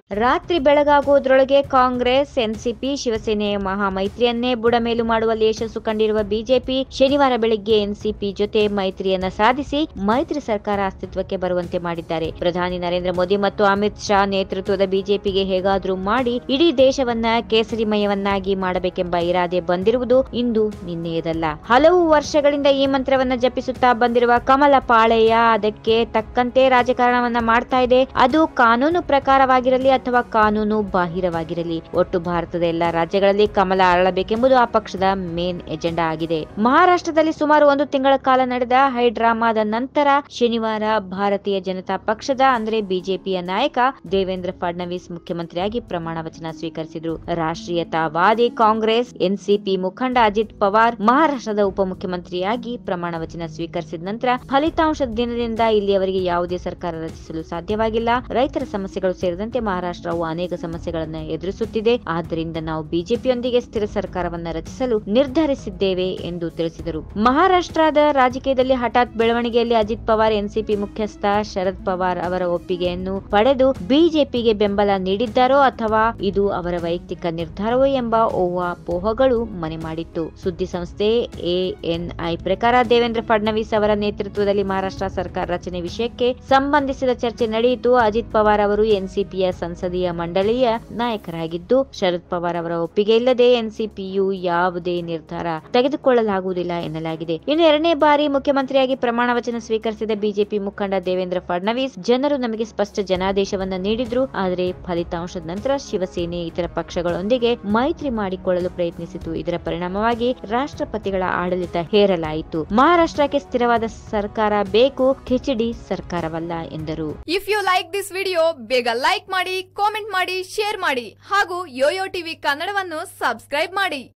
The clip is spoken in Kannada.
ರಾತ್ರಿ ಬೆಳಗಾಗುವುದರೊಳಗೆ ಕಾಂಗ್ರೆಸ್ ಎನ್ಸಿಪಿ ಶಿವಸೇನೆ ಮಹಾಮೈತ್ರಿಯನ್ನೇ ಬುಡಮೇಲು ಮಾಡುವಲ್ಲಿ ಯಶಸ್ಸು ಕಂಡಿರುವ ಬಿಜೆಪಿ ಶನಿವಾರ ಬೆಳಿಗ್ಗೆ ಎನ್ಸಿಪಿ ಜೊತೆ ಮೈತ್ರಿಯನ್ನ ಸಾಧಿಸಿ ಮೈತ್ರಿ ಸರ್ಕಾರ ಅಸ್ತಿತ್ವಕ್ಕೆ ಬರುವಂತೆ ಮಾಡಿದ್ದಾರೆ ಪ್ರಧಾನಿ ನರೇಂದ್ರ ಮೋದಿ ಮತ್ತು ಅಮಿತ್ ಶಾ ನೇತೃತ್ವದ ಬಿಜೆಪಿಗೆ ಹೇಗಾದ್ರೂ ಮಾಡಿ ಇಡೀ ದೇಶವನ್ನ ಕೇಸರಿಮಯವನ್ನಾಗಿ ಮಾಡಬೇಕೆಂಬ ಇರಾದೆ ಬಂದಿರುವುದು ಇಂದು ನಿನ್ನೆಯದಲ್ಲ ಹಲವು ವರ್ಷಗಳಿಂದ ಈ ಮಂತ್ರವನ್ನ ಜಪಿಸುತ್ತಾ ಬಂದಿರುವ ಕಮಲ ಪಾಳೆಯ ಅದಕ್ಕೆ ತಕ್ಕಂತೆ ರಾಜಕಾರಣವನ್ನ ಮಾಡ್ತಾ ಇದೆ ಅದು ಕಾನೂನು ಪ್ರಕಾರವಾಗಿರಲಿ ಅಥವಾ ಕಾನೂನು ಬಾಹಿರವಾಗಿರಲಿ ಒಟ್ಟು ಭಾರತದ ಎಲ್ಲಾ ರಾಜ್ಯಗಳಲ್ಲಿ ಕಮಲ ಅರಳಬೇಕೆಂಬುದು ಆ ಪಕ್ಷದ ಮೇನ್ ಎಜೆಂಡಾ ಆಗಿದೆ ಮಹಾರಾಷ್ಟ್ರದಲ್ಲಿ ಸುಮಾರು ಒಂದು ತಿಂಗಳ ಕಾಲ ನಡೆದ ಹೈ ಡ್ರಾಮಾದ ನಂತರ ಶನಿವಾರ ಭಾರತೀಯ ಜನತಾ ಪಕ್ಷದ ಅಂದ್ರೆ ಬಿಜೆಪಿಯ ನಾಯಕ ದೇವೇಂದ್ರ ಫಡ್ನವೀಸ್ ಮುಖ್ಯಮಂತ್ರಿಯಾಗಿ ಪ್ರಮಾಣ ವಚನ ಸ್ವೀಕರಿಸಿದ್ರು ರಾಷ್ಟ್ರೀಯತಾವಾದಿ ಕಾಂಗ್ರೆಸ್ ಎನ್ಸಿಪಿ ಮುಖಂಡ ಅಜಿತ್ ಪವಾರ್ ಮಹಾರಾಷ್ಟ್ರದ ಉಪಮುಖ್ಯಮಂತ್ರಿಯಾಗಿ ಪ್ರಮಾಣ ವಚನ ಸ್ವೀಕರಿಸಿದ ನಂತರ ಫಲಿತಾಂಶದ ದಿನದಿಂದ ಇಲ್ಲಿಯವರೆಗೆ ಯಾವುದೇ ಸರ್ಕಾರ ರಚಿಸಲು ಸಾಧ್ಯವಾಗಿಲ್ಲ ರೈತರ ಸಮಸ್ಯೆಗಳು ಸೇರಿದಂತೆ ಮಹಾರಾಷ್ಟ್ರವು ಅನೇಕ ಸಮಸ್ಯೆಗಳನ್ನು ಎದುರಿಸುತ್ತಿದೆ ಆದ್ದರಿಂದ ನಾವು ಬಿಜೆಪಿಯೊಂದಿಗೆ ಸ್ಥಿರ ಸರ್ಕಾರವನ್ನ ರಚಿಸಲು ನಿರ್ಧರಿಸಿದ್ದೇವೆ ಎಂದು ತಿಳಿಸಿದರು ಮಹಾರಾಷ್ಟ್ರದ ರಾಜಕೀಯದಲ್ಲಿ ಹಠಾತ್ ಬೆಳವಣಿಗೆಯಲ್ಲಿ ಅಜಿತ್ ಪವಾರ್ ಎನ್ಸಿಪಿ ಮುಖ್ಯಸ್ಥ ಶರದ್ ಪವಾರ್ ಅವರ ಒಪ್ಪಿಗೆಯನ್ನು ಪಡೆದು ಬಿಜೆಪಿಗೆ ಬೆಂಬಲ ನೀಡಿದ್ದಾರೋ ಅಥವಾ ಇದು ಅವರ ವೈಯಕ್ತಿಕ ನಿರ್ಧಾರವೋ ಎಂಬ ಊಹಾಪೋಹಗಳು ಮನೆ ಮಾಡಿತ್ತು ಸುದ್ದಿ ಸಂಸ್ಥೆ ಎಎನ್ಐ ಪ್ರಕಾರ ದೇವೇಂದ್ರ ಫಡ್ನವೀಸ್ ಅವರ ನೇತೃತ್ವದಲ್ಲಿ ಮಹಾರಾಷ್ಟ್ರ ಸರ್ಕಾರ ರಚನೆ ವಿಷಯಕ್ಕೆ ಸಂಬಂಧಿಸಿದ ಚರ್ಚೆ ನಡೆಯಿತು ಅಜಿತ್ ಪವಾರ್ ಅವರು ಎನ್ಸಿಪಿಯ ಸಂಸದೀಯ ಮಂಡಳಿಯ ನಾಯಕರಾಗಿದ್ದು ಶರದ್ ಪವಾರ್ ಅವರ ಒಪ್ಪಿಗೆ ಇಲ್ಲದೆ ಎನ್ಸಿಪಿಯು ಯಾವುದೇ ನಿರ್ಧಾರ ತೆಗೆದುಕೊಳ್ಳಲಾಗುವುದಿಲ್ಲ ಎನ್ನಲಾಗಿದೆ ಇನ್ನು ಎರಡನೇ ಬಾರಿ ಮುಖ್ಯಮಂತ್ರಿಯಾಗಿ ಪ್ರಮಾಣ ವಚನ ಸ್ವೀಕರಿಸಿದ ಬಿಜೆಪಿ ಮುಖಂಡ ದೇವೇಂದ್ರ ಫಡ್ನವೀಸ್ ಜನರು ನಮಗೆ ಸ್ಪಷ್ಟ ಜನಾದೇಶವನ್ನ ನೀಡಿದ್ರು ಆದರೆ ಫಲಿತಾಂಶದ ನಂತರ ಶಿವಸೇನೆ ಇತರ ಪಕ್ಷಗಳೊಂದಿಗೆ ಮೈತ್ರಿ ಮಾಡಿಕೊಳ್ಳಲು ಪ್ರಯತ್ನಿಸಿತು ಇದರ ಪರಿಣಾಮವಾಗಿ ರಾಷ್ಟ್ರಪತಿಗಳ ಆಡಳಿತ ಹೇರಲಾಯಿತು ಮಹಾರಾಷ್ಟ್ರಕ್ಕೆ ಸ್ಥಿರವಾದ ಸರ್ಕಾರ ಬೇಕು ಖಿಚಡಿ ಸರ್ಕಾರವಲ್ಲ ಎಂದರು if you like this video ಬೇಗ ಲೈಕ್ ಮಾಡಿ ಕಾಮೆಂಟ್ ಮಾಡಿ ಶೇರ್ ಮಾಡಿ ಹಾಗೂ ಯೋಯೋ ಟಿವಿ ಕನ್ನಡವನ್ನು ಸಬ್ಸ್ಕ್ರೈಬ್ ಮಾಡಿ